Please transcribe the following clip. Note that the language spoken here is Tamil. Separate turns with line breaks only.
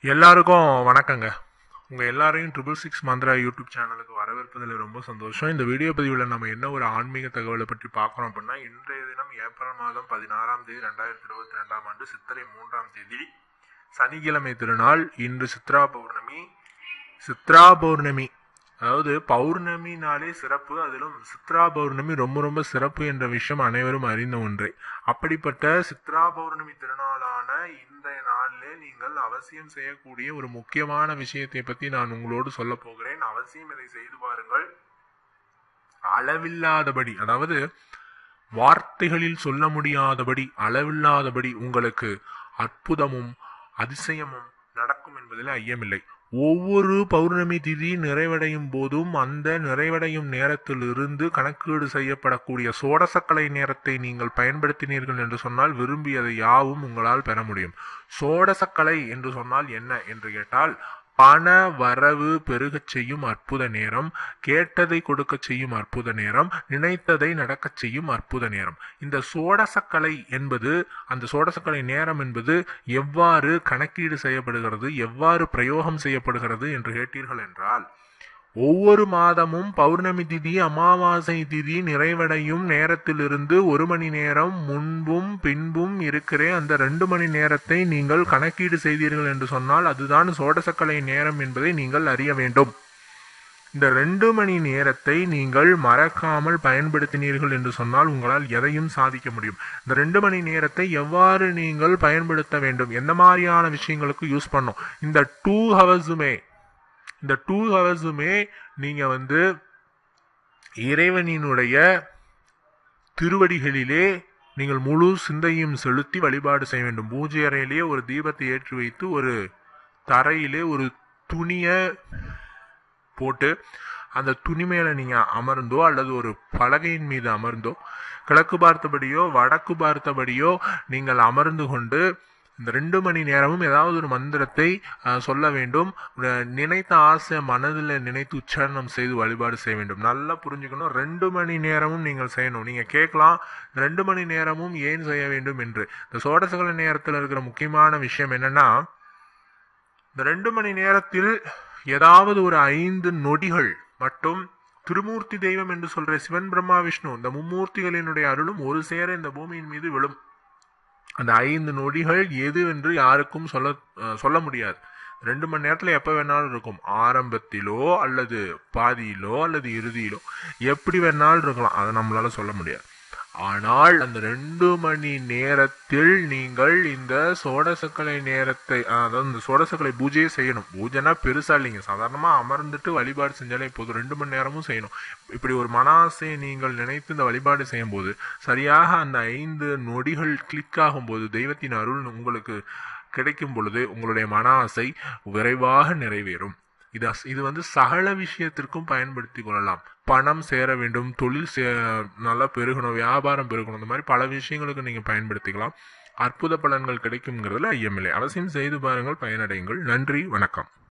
எல்லாருக்கும் வணக்கங்க உங்கள் எல்லாரையும் ட்ரிபிள் சிக்ஸ் மந்த்ரா யூடியூப் சேனலுக்கு வரவேற்பதில் ரொம்ப சந்தோஷம் இந்த வீடியோ பதிவில் நம்ம என்ன ஒரு ஆன்மீக தகவலை பற்றி பார்க்குறோம் அப்படின்னா இன்றைய தினம் ஏப்ரல் மாதம் பதினாறாம் தேதி ரெண்டாயிரத்தி இருபத்தி ரெண்டாம் ஆண்டு சித்திரை மூன்றாம் தேதி சனிக்கிழமை திருநாள் இன்று சித்ரா பௌர்ணமி சித்ரா பௌர்ணமி அதாவது பௌர்ணமினாலே சிறப்பு அதிலும் சித்ரா பௌர்ணமி ரொம்ப ரொம்ப சிறப்பு என்ற விஷயம் அனைவரும் அறிந்த ஒன்றே அப்படிப்பட்ட சித்ரா பௌர்ணமி திருநாளான இந்த நாளிலே நீங்கள் அவசியம் செய்யக்கூடிய ஒரு முக்கியமான விஷயத்தை பற்றி நான் உங்களோடு சொல்ல போகிறேன் அவசியம் இதை செய்து பாருங்கள் அளவில்லாதபடி அதாவது வார்த்தைகளில் சொல்ல முடியாதபடி அளவில்லாதபடி உங்களுக்கு அற்புதமும் அதிசயமும் நடக்கும் என்பதில் ஐயமில்லை ஒவ்வொரு பௌர்ணமி திதி நிறைவடையும் போதும் அந்த நிறைவடையும் நேரத்திலிருந்து கணக்கீடு செய்யப்படக்கூடிய சோடசக்கலை நேரத்தை நீங்கள் பயன்படுத்தினீர்கள் என்று சொன்னால் விரும்பியதை யாவும் உங்களால் பெற முடியும் சோடசக்கலை என்று சொன்னால் என்ன என்று கேட்டால் பண வரவு பெருகச் செய்யும் அற்புத நேரம் கேட்டதை கொடுக்கச் செய்யும் அற்புத நேரம் நினைத்ததை நடக்கச் செய்யும் அற்புத நேரம் இந்த சோடசக்கலை என்பது அந்த சோடசக்கலை நேரம் என்பது எவ்வாறு கணக்கீடு செய்யப்படுகிறது எவ்வாறு பிரயோகம் செய்யப்படுகிறது என்று கேட்டீர்கள் என்றால் ஒவ்வொரு மாதமும் பௌர்ணமி திதி அமாவாசை திதி நிறைவடையும் நேரத்திலிருந்து ஒரு மணி நேரம் முன்பும் பின்பும் இருக்கிற அந்த ரெண்டு மணி நேரத்தை நீங்கள் கணக்கீடு செய்தீர்கள் என்று சொன்னால் அதுதான் சோடசக்கலை நேரம் என்பதை நீங்கள் அறிய வேண்டும் இந்த ரெண்டு மணி நேரத்தை நீங்கள் மறக்காமல் பயன்படுத்தினீர்கள் என்று சொன்னால் உங்களால் எதையும் சாதிக்க முடியும் இந்த ரெண்டு மணி நேரத்தை எவ்வாறு நீங்கள் பயன்படுத்த வேண்டும் எந்த மாதிரியான விஷயங்களுக்கு யூஸ் பண்ணும் இந்த டூ ஹவர்ஸுமே இந்த டூ ஹவர்ஸுமே நீங்கள் வந்து இறைவனினுடைய திருவடிகளிலே நீங்கள் முழு சிந்தையும் செலுத்தி வழிபாடு செய்ய வேண்டும் பூஜை அறையிலேயே ஒரு தீபத்தை ஏற்றி வைத்து ஒரு தரையிலே ஒரு துணியை போட்டு அந்த துணி மேலே நீங்கள் அமர்ந்தோ அல்லது ஒரு பலகையின் மீது அமர்ந்தோ கிழக்கு பார்த்தபடியோ வடக்கு பார்த்தபடியோ நீங்கள் அமர்ந்து கொண்டு இந்த ரெண்டு மணி நேரமும் ஏதாவது ஒரு மந்திரத்தை அஹ், சொல்ல வேண்டும் அஹ், நினைத்த ஆசை மனதில் நினைத்து உச்சாரணம் செய்து வழிபாடு செய்ய வேண்டும் நல்லா புரிஞ்சுக்கணும் ரெண்டு மணி நேரமும் நீங்கள் செய்யணும் நீங்கள் கேட்கலாம் இந்த ரெண்டு மணி நேரமும் ஏன் செய்ய வேண்டும் என்று இந்த சோடசகல நேரத்தில் இருக்கிற முக்கியமான விஷயம் என்னன்னா இந்த ரெண்டு மணி நேரத்தில் ஏதாவது ஒரு ஐந்து நொடிகள் மட்டும் திருமூர்த்தி தெய்வம் என்று சொல்ற சிவன் பிரம்மா விஷ்ணு இந்த மும்மூர்த்திகளினுடைய அருளும் ஒரு சேர இந்த பூமியின் மீது விழும் அந்த ஐந்து நொடிகள் எது என்று யாருக்கும் சொல்ல அஹ், சொல்ல முடியாது ரெண்டு மணி நேரத்தில் எப்போ வேணாலும் இருக்கும் ஆரம்பத்திலோ அல்லது பாதியிலோ அல்லது இறுதியிலோ எப்படி வேணாலும் இருக்கலாம் அதை நம்மளால சொல்ல முடியாது ஆனால் அந்த ரெண்டு மணி நேரத்தில் நீங்கள் இந்த சோடசக்கலை நேரத்தை அதாவது இந்த சோடசக்கலை பூஜையை செய்யணும் பூஜைனா பெருசா இல்லைங்க சாதாரணமாக அமர்ந்துட்டு வழிபாடு செஞ்சாலே போதும் ரெண்டு மணி நேரமும் செய்யணும் இப்படி ஒரு மன ஆசையை நீங்கள் நினைத்து இந்த வழிபாடு செய்யும் போது சரியாக அந்த ஐந்து நொடிகள் கிளிக் ஆகும்போது தெய்வத்தின் அருள் உங்களுக்கு கிடைக்கும் பொழுது உங்களுடைய மன ஆசை விரைவாக நிறைவேறும் இது அஸ்- இது வந்து சகல விஷயத்திற்கும் பயன்படுத்தி கொள்ளலாம் பணம் சேர வேண்டும் தொழில் சே நல்லா பெருகணும் வியாபாரம் பெருகணும் இந்த மாதிரி பல விஷயங்களுக்கு நீங்கள் பயன்படுத்திக்கலாம் அற்புத பலன்கள் கிடைக்குங்கிறதுல ஐயமில்லை அவசியம் செய்து பாருங்கள் பயனடையுங்கள் நன்றி வணக்கம்